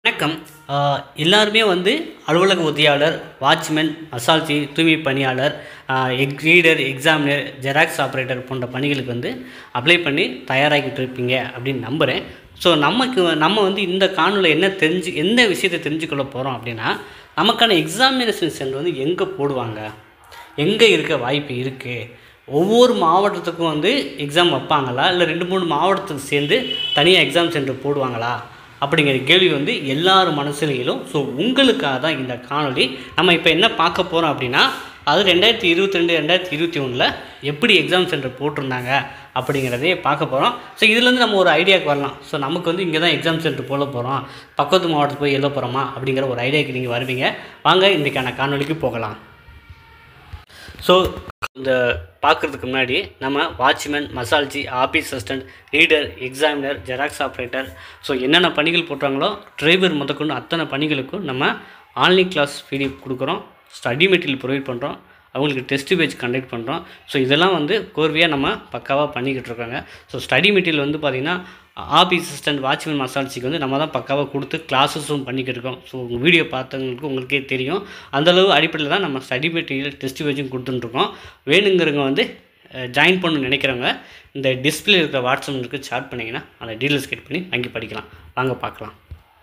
வணக்கம் ஆஹ் எல்லாருமே வந்து அலுவலக உதவியாளர் வாட்ச்மேன் மசால்ச்சி தூய்மை பணியாளர் எக் ரீடர் எக்ஸாமினர் ஜெராக்ஸ் ஆப்ரேட்டர் போன்ற பணிகளுக்கு வந்து அப்ளை பண்ணி தயாராகிட்டு இருப்பீங்க அப்படின்னு நம்புகிறேன் ஸோ நமக்கு நம்ம வந்து இந்த காணொலியில் என்ன தெரிஞ்சு எந்த விஷயத்தை தெரிஞ்சுக்கொள்ள போகிறோம் அப்படின்னா நமக்கான எக்ஸாமினேஷன் சென்டர் வந்து எங்கே போடுவாங்க எங்கே இருக்க வாய்ப்பு இருக்குது ஒவ்வொரு மாவட்டத்துக்கும் வந்து எக்ஸாம் வைப்பாங்களா இல்லை ரெண்டு மூணு மாவட்டத்துக்கு சேர்ந்து தனியாக எக்ஸாம் சென்டர் போடுவாங்களா அப்படிங்கிற கேள்வி வந்து எல்லார் மனசுலையிலும் ஸோ உங்களுக்காக தான் இந்த காணொளி நம்ம இப்போ என்ன பார்க்க போகிறோம் அப்படின்னா அது ரெண்டாயிரத்தி இருபத்தி ரெண்டு ரெண்டாயிரத்தி இருபத்தி ஒன்றில் எப்படி எக்ஸாம் சென்டர் போட்டிருந்தாங்க அப்படிங்கிறதே பார்க்க போகிறோம் ஸோ இதுலேருந்து நம்ம ஒரு ஐடியாவுக்கு வரலாம் ஸோ நமக்கு வந்து இங்கே தான் எக்ஸாம் சென்டர் போட போகிறோம் பக்கத்து மாவட்டத்துக்கு போய் எழுத போகிறோமா அப்படிங்கிற ஒரு ஐடியாவுக்கு நீங்கள் வருவீங்க வாங்க இன்றைக்கான காணொளிக்கு போகலாம் ஸோ இந்த பார்க்குறதுக்கு முன்னாடி நம்ம வாட்ச்மேன் மசால்ஜி office assistant reader examiner xerox operator so என்னென்ன பணிகள் போட்டாங்களோ டிரைவர் முதற்கொண்டு அத்தனை பணிகளுக்கும் நம்ம ஆன்லைன் கிளாஸ் பிடிஎஃப் கொடுக்குறோம் ஸ்டடி மெட்டீரியல் ப்ரொவைட் பண்ணுறோம் அவங்களுக்கு டெஸ்ட் பேஜ் கண்டக்ட் பண்ணுறோம் ஸோ இதெல்லாம் வந்து கோர்வையாக நம்ம பக்காவாக பண்ணிக்கிட்டு இருக்காங்க ஸோ ஸ்டடி மெட்டீரியல் வந்து பார்த்திங்கன்னா ஆஃபீஸ் அசிஸ்டன்ட் வாட்ச்மேன் மசால்ஸிக்கு வந்து நம்ம தான் பக்காவாக கொடுத்து கிளாஸஸும் பண்ணிக்கிட்டு இருக்கோம் ஸோ உங்கள் வீடியோ பார்த்தவங்களுக்கு உங்களுக்கே தெரியும் அந்தளவு அடிப்படையில் தான் நம்ம ஸ்டடி மெட்டீரியல் டெஸ்ட் பேஜும் கொடுத்துட்டுருக்கோம் வேணுங்கிறவங்க வந்து ஜாயின் பண்ணணும்னு நினைக்கிறவங்க இந்த டிஸ்பிளே இருக்கிற வாட்ஸ்அப் இருக்குது சாட் பண்ணிங்கன்னா அந்த டீட்டெயில்ஸ் கட் பண்ணி வாங்கி படிக்கலாம் வாங்க பார்க்கலாம்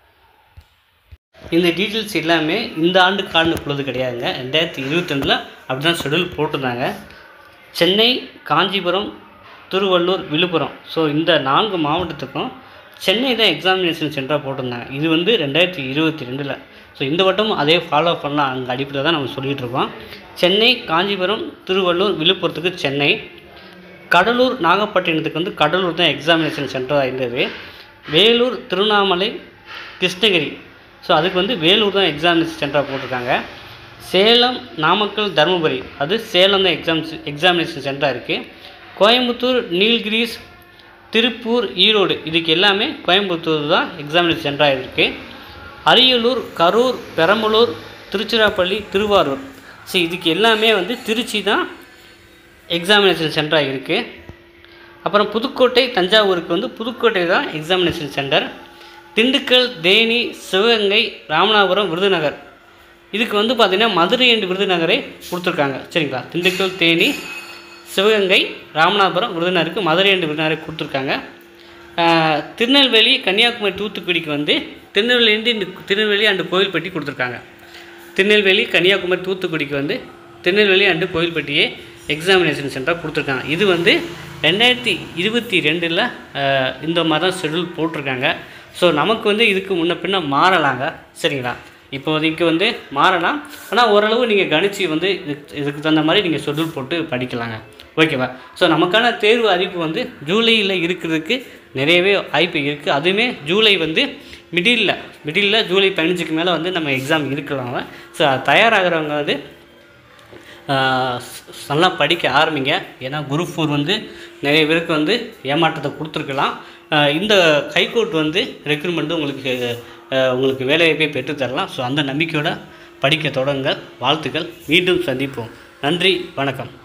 இந்த டீட்டெயில்ஸ் எல்லாமே இந்த ஆண்டுக்கான உள்ளது கிடையாதுங்க ரெண்டாயிரத்தி இருபத்தொன்னில் அப்படி தான் ஷெடியூல் போட்டிருந்தாங்க சென்னை காஞ்சிபுரம் திருவள்ளூர் விழுப்புரம் ஸோ இந்த நான்கு மாவட்டத்துக்கும் சென்னை தான் எக்ஸாமினேஷன் சென்டராக போட்டிருந்தாங்க இது வந்து ரெண்டாயிரத்தி இருபத்தி ரெண்டில் ஸோ இந்த வட்டமும் அதே ஃபாலோ பண்ணலாம் அங்கே அடிப்படையில் தான் நம்ம சொல்லிகிட்டு இருக்கோம் சென்னை காஞ்சிபுரம் திருவள்ளூர் விழுப்புரத்துக்கு சென்னை கடலூர் நாகப்பட்டினத்துக்கு வந்து கடலூர் தான் எக்ஸாமினேஷன் சென்டராக இருந்தது வேலூர் திருவண்ணாமலை கிருஷ்ணகிரி ஸோ அதுக்கு வந்து வேலூர் தான் எக்ஸாமினேஷன் சென்டராக போட்டிருக்காங்க சேலம் நாமக்கல் தருமபுரி அது சேலம் தான் எக்ஸாம் எக்ஸாமினேஷன் சென்டராக இருக்குது கோயம்புத்தூர் நீல்கிரிஸ் திருப்பூர் ஈரோடு இதுக்கு எல்லாமே கோயம்புத்தூர் தான் எக்ஸாமினேஷன் சென்டராக இருக்குது அரியலூர் கரூர் பெரம்பலூர் திருச்சிராப்பள்ளி திருவாரூர் ஸோ இதுக்கு எல்லாமே வந்து திருச்சி தான் எக்ஸாமினேஷன் சென்டராக இருக்குது அப்புறம் புதுக்கோட்டை தஞ்சாவூருக்கு வந்து புதுக்கோட்டை தான் எக்ஸாமினேஷன் சென்டர் திண்டுக்கல் தேனி சிவகங்கை ராமநாதபுரம் விருதுநகர் இதுக்கு வந்து பார்த்திங்கன்னா மதுரை அண்ட் விருதுநகரை கொடுத்துருக்காங்க சரிங்களா திண்டுக்கல் தேனி சிவகங்கை ராமநாதபுரம் விருதுநகருக்கு மதுரை அண்ட் விருதுநகரை கொடுத்துருக்காங்க ஆஹ், திருநெல்வேலி கன்னியாகுமரி தூத்துக்குடிக்கு வந்து திருநெல்வேலிலேருந்து இந்த திருநெல்வேலி அண்டு கோயில்பட்டி கொடுத்துருக்காங்க திருநெல்வேலி கன்னியாகுமரி தூத்துக்குடிக்கு வந்து திருநெல்வேலி அண்டு கோயில்பட்டியே எக்ஸாமினேஷன் சென்டராக கொடுத்துருக்காங்க இது வந்து ரெண்டாயிரத்தி இருபத்தி ரெண்டில் இந்த மாதிரி தான் ஷெடியூல் போட்டிருக்காங்க ஸோ நமக்கு வந்து இதுக்கு முன்ன பின்ன மாறலாங்க சரிங்களா இப்போதைக்கு வந்து மாறலாம் ஆனால் ஓரளவு நீங்கள் கணிச்சு வந்து இதுக்கு இதுக்கு தகுந்த மாதிரி நீங்கள் ஷெடியூல் போட்டு படிக்கலாங்க ஓகேவா ஸோ நமக்கான தேர்வு அறிவிப்பு வந்து ஜூலையில் இருக்கிறதுக்கு நிறையவே வாய்ப்பு இருக்குது அதுவுமே ஜூலை வந்து மிடில் மிடில் ஜூலை பதினஞ்சுக்கு மேலே வந்து நம்ம எக்ஸாம் இருக்கலாம் ஸோ தயாராகிறவங்க வந்து ஆஹ் ஸ்- நல்லா படிக்க ஆரம்பிங்க ஏன்னா குரூப் ஃபோர் வந்து நிறைய பேருக்கு வந்து ஏமாற்றத்தை கொடுத்துருக்கலாம் ஆஹ் இந்த ஹைகோர்ட் வந்து ரெக்ரூட்மெண்ட்டு உங்களுக்கு ஆஹ் உங்களுக்கு வேலைவாய்ப்பை பெற்றுத்தரலாம் ஸோ அந்த நம்பிக்கையோட படிக்க தொடங்க வாழ்த்துக்கள் மீண்டும் சந்திப்போம் நன்றி வணக்கம்